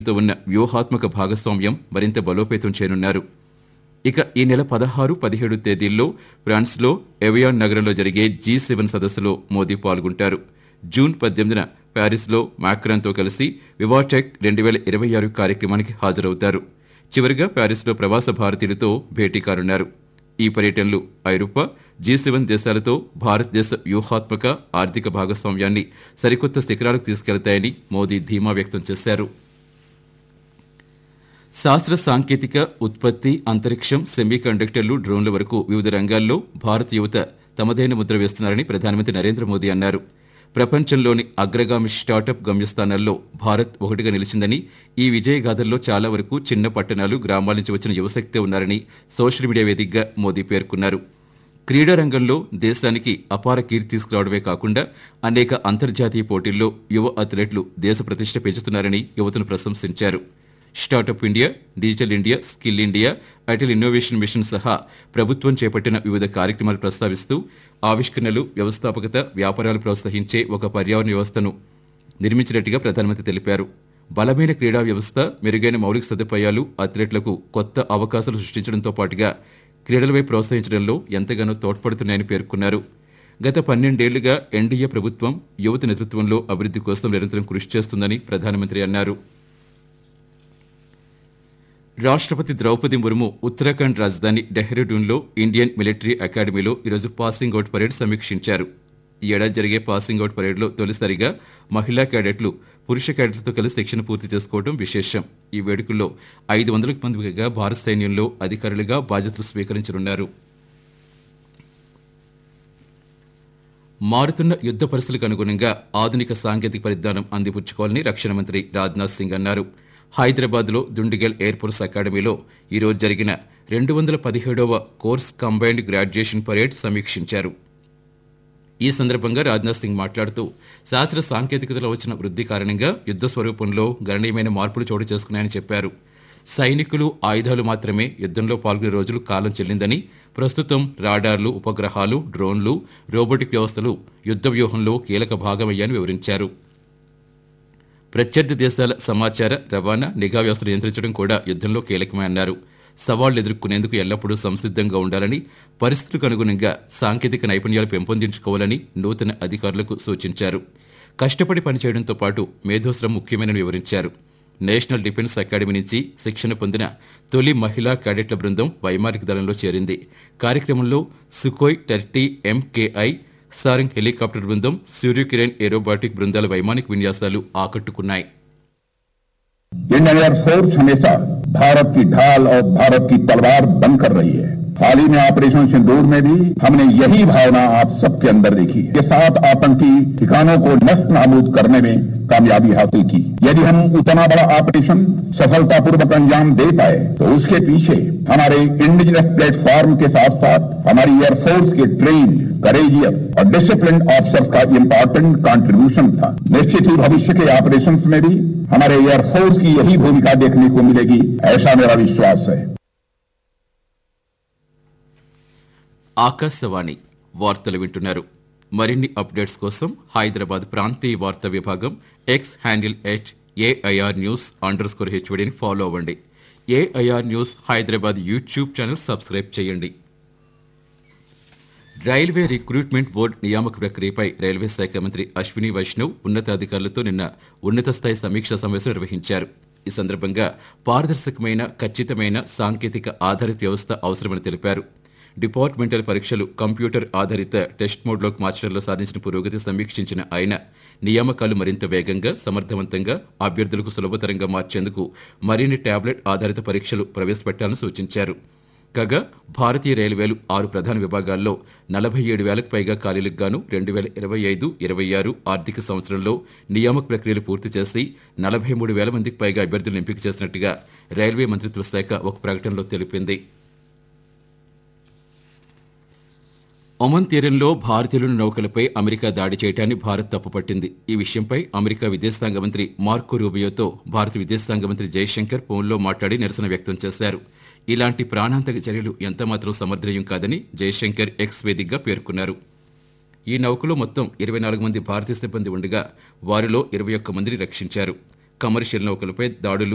ప్రభుత్వంతో ఉన్న వ్యూహాత్మక భాగస్వామ్యం మరింత బలోపేతం చేయనున్నారు ఇక ఈ నెల పదహారు పదిహేడు తేదీల్లో ఫ్రాన్స్లో ఎవియాన్ నగరంలో జరిగే జీ సెవెన్ సదస్సులో మోదీ పాల్గొంటారు జూన్ పద్దెనిమిదిన ప్యారిస్లో మాక్రాన్తో కలిసి వివాటెక్ రెండు వేల ఇరవై ఆరు కార్యక్రమానికి హాజరవుతారు చివరిగా ప్యారిస్లో ప్రవాస భారతీయులతో భేటీ కానున్నారు ఈ పర్యటనలు ఐరోపా జీ సెవెన్ దేశాలతో భారతదేశ వ్యూహాత్మక ఆర్థిక భాగస్వామ్యాన్ని సరికొత్త శిఖరాలకు తీసుకెళ్తాయని మోదీ ధీమా వ్యక్తం చేశారు శాస్త్ర సాంకేతిక ఉత్పత్తి అంతరిక్షం సెమీ కండక్టర్లు డ్రోన్ల వరకు వివిధ రంగాల్లో భారత యువత తమదైన ముద్ర వేస్తున్నారని ప్రధానమంత్రి నరేంద్ర మోదీ అన్నారు ప్రపంచంలోని అగ్రగామి స్టార్టప్ గమ్యస్థానాల్లో భారత్ ఒకటిగా నిలిచిందని ఈ విజయగాథల్లో చాలా వరకు చిన్న పట్టణాలు గ్రామాల నుంచి వచ్చిన యువశక్తే ఉన్నారని సోషల్ మీడియా వేదికగా మోదీ పేర్కొన్నారు క్రీడా రంగంలో దేశానికి అపార కీర్తి తీసుకురావడమే కాకుండా అనేక అంతర్జాతీయ పోటీల్లో యువ అథ్లెట్లు దేశ ప్రతిష్ట పెంచుతున్నారని యువతను ప్రశంసించారు startup India digital India skill India Atal innovation mission సహా ప్రభుత్వం చేపట్టిన వివిధ కార్యక్రమాలు ప్రస్తావిస్తూ ఆవిష్కరణలు వ్యవస్థాపకత వ్యాపారాలు ప్రోత్సహించే ఒక పర్యావరణ వ్యవస్థను నిర్మించినట్టుగా ప్రధానమంత్రి తెలిపారు బలమైన క్రీడా వ్యవస్థ మెరుగైన మౌలిక సదుపాయాలు అథ్లెట్లకు కొత్త అవకాశాలు సృష్టించడంతో పాటుగా క్రీడలపై ప్రోత్సహించడంలో ఎంతగానో తోడ్పడుతున్నాయని పేర్కొన్నారు గత పన్నెండేళ్లుగా ఎన్డీఏ ప్రభుత్వం యువత నేతృత్వంలో అభివృద్ధి కోసం నిరంతరం కృషి చేస్తుందని ప్రధానమంత్రి అన్నారు రాష్ట్రపతి ద్రౌపది ముర్ము ఉత్తరాఖండ్ రాజధాని డెహ్రాడూన్లో ఇండియన్ మిలిటరీ అకాడమీలో ఈరోజు పాసింగ్ అవుట్ పరేడ్ సమీక్షించారు ఈ ఏడాది జరిగే పాసింగ్ అవుట్ పరేడ్లో తొలిసారిగా మహిళా క్యాడెట్లు పురుష క్యాడెట్లతో కలిసి శిక్షణ పూర్తి చేసుకోవడం విశేషం ఈ వేడుకల్లో ఐదు వందలకు మంది పైగా భారత సైన్యంలో అధికారులుగా బాధ్యతలు స్వీకరించనున్నారు మారుతున్న యుద్ధ పరిస్థితులకు అనుగుణంగా ఆధునిక సాంకేతిక పరిజ్ఞానం అందిపుచ్చుకోవాలని రక్షణ మంత్రి రాజ్నాథ్ సింగ్ అన్నారు హైదరాబాద్లో దుండిగల్ ఎయిర్ ఫోర్స్ అకాడమీలో ఈరోజు జరిగిన రెండు వందల పదిహేడవ కోర్స్ కంబైన్డ్ గ్రాడ్యుయేషన్ పరేడ్ సమీక్షించారు ఈ సందర్భంగా రాజ్నాథ్ సింగ్ మాట్లాడుతూ శాస్త్ర సాంకేతికతలో వచ్చిన వృద్ధి కారణంగా యుద్ధ స్వరూపంలో గణనీయమైన మార్పులు చోటు చేసుకున్నాయని చెప్పారు సైనికులు ఆయుధాలు మాత్రమే యుద్ధంలో పాల్గొనే రోజులు కాలం చెల్లిందని ప్రస్తుతం రాడార్లు ఉపగ్రహాలు డ్రోన్లు రోబోటిక్ వ్యవస్థలు యుద్ధ వ్యూహంలో కీలక భాగమయ్యాయని వివరించారు ప్రత్యర్థి దేశాల సమాచార రవాణా నిఘా వ్యవస్థను నియంత్రించడం కూడా యుద్ధంలో కీలకమే అన్నారు సవాళ్లు ఎదుర్కొనేందుకు ఎల్లప్పుడూ సంసిద్ధంగా ఉండాలని పరిస్థితులకు అనుగుణంగా సాంకేతిక నైపుణ్యాలు పెంపొందించుకోవాలని నూతన అధికారులకు సూచించారు కష్టపడి పనిచేయడంతో పాటు మేధోశ్రమం ముఖ్యమైనని వివరించారు నేషనల్ డిఫెన్స్ అకాడమీ నుంచి శిక్షణ పొందిన తొలి మహిళా క్యాడెట్ల బృందం వైమానిక దళంలో చేరింది కార్యక్రమంలో సుకోయ్ టర్టీ ఎంకేఐ సారింగ్ హెలికాప్టర్ బృందం సూర్యకిరణ్ ఏరోబాటిక్ బృందాల వైమానిక విన్యాసాలు ఆకట్టుకున్నాయి इंडियन एयरफोर्स हमेशा भारत की ढाल और भारत की तलवार बनकर रही है हाल ही में ऑपरेशन सिंदूर में भी हमने यही भावना आप सबके अंदर देखी है। ये सात आतंकी ठिकानों को नष्ट नाबूद करने में कामयाबी हासिल की यदि हम उतना बड़ा ऑपरेशन सफलतापूर्वक अंजाम दे पाए तो उसके पीछे हमारे इंडिजिनस प्लेटफॉर्म के साथ साथ हमारी एयरफोर्स के ट्रेन करेजियस और डिसिप्लिन ऑफिसर्स का इम्पोर्टेंट कंट्रीब्यूशन था निश्चित ही भविष्य के ऑपरेशंस में भी हमारे एयरफोर्स की यही भूमिका देखने को मिलेगी ऐसा मेरा विश्वास है ఆకాశవాణి వార్తలు వింటున్నారు మరిన్ని అప్డేట్స్ కోసం హైదరాబాద్ ప్రాంతీయ వార్తా విభాగం X handle at AIR news underscore హెచ్వడిని ఫాలో అవ్వండి AIR news Hyderabad YouTube channel subscribe చేయండి రైల్వే రిక్రూట్మెంట్ బోర్డు నియామక ప్రక్రియపై రైల్వే శాఖ మంత్రి అశ్విని వైష్ణవ్ ఉన్నతాధికారులతో నిన్న ఉన్నత స్థాయి సమీక్షా సమావేశం నిర్వహించారు ఈ సందర్భంగా పారదర్శకమైన ఖచ్చితమైన సాంకేతిక ఆధారిత వ్యవస్థ అవసరమని తెలిపారు డిపార్ట్మెంటల్ పరీక్షలు కంప్యూటర్ ఆధారిత టెస్ట్ మోడ్లోకి మార్చడంలో సాధించిన పురోగతి సమీక్షించిన ఆయన నియామకాలు మరింత వేగంగా సమర్థవంతంగా అభ్యర్థులకు సులభతరంగా మార్చేందుకు మరిన్ని టాబ్లెట్ ఆధారిత పరీక్షలు ప్రవేశపెట్టాలని సూచించారు కాగా భారతీయ రైల్వేలు ఆరు ప్రధాన విభాగాల్లో నలభై ఏడు వేలకు పైగా ఖాళీలకు గాను రెండు వేల ఇరవై ఐదు ఇరవై ఆరు ఆర్థిక సంవత్సరంలో నియామక ప్రక్రియలు పూర్తి చేసి నలభై మూడు వేల మందికి పైగా అభ్యర్థులను ఎంపిక చేసినట్టుగా రైల్వే మంత్రిత్వ శాఖ ఒక ప్రకటనలో తెలిపింది ఒమన్ తీరంలో భారతీయుల నౌకలపై అమెరికా దాడి చేయడాన్ని భారత్ తప్పుపట్టింది ఈ విషయంపై అమెరికా విదేశాంగ మంత్రి మార్కో రూబియోతో భారత విదేశాంగ మంత్రి జయశంకర్ ఫోన్లో మాట్లాడి నిరసన వ్యక్తం చేశారు ఇలాంటి ప్రాణాంతక చర్యలు ఎంతమాత్రం సమర్థనీయం కాదని జయశంకర్ ఎక్స్ వేదికగా పేర్కొన్నారు ఈ నౌకలో మొత్తం ఇరవై నాలుగు మంది భారతీయ సిబ్బంది ఉండగా వారిలో ఇరవై ఒక్క మందిని రక్షించారు కమర్షియల్ నౌకలపై దాడులు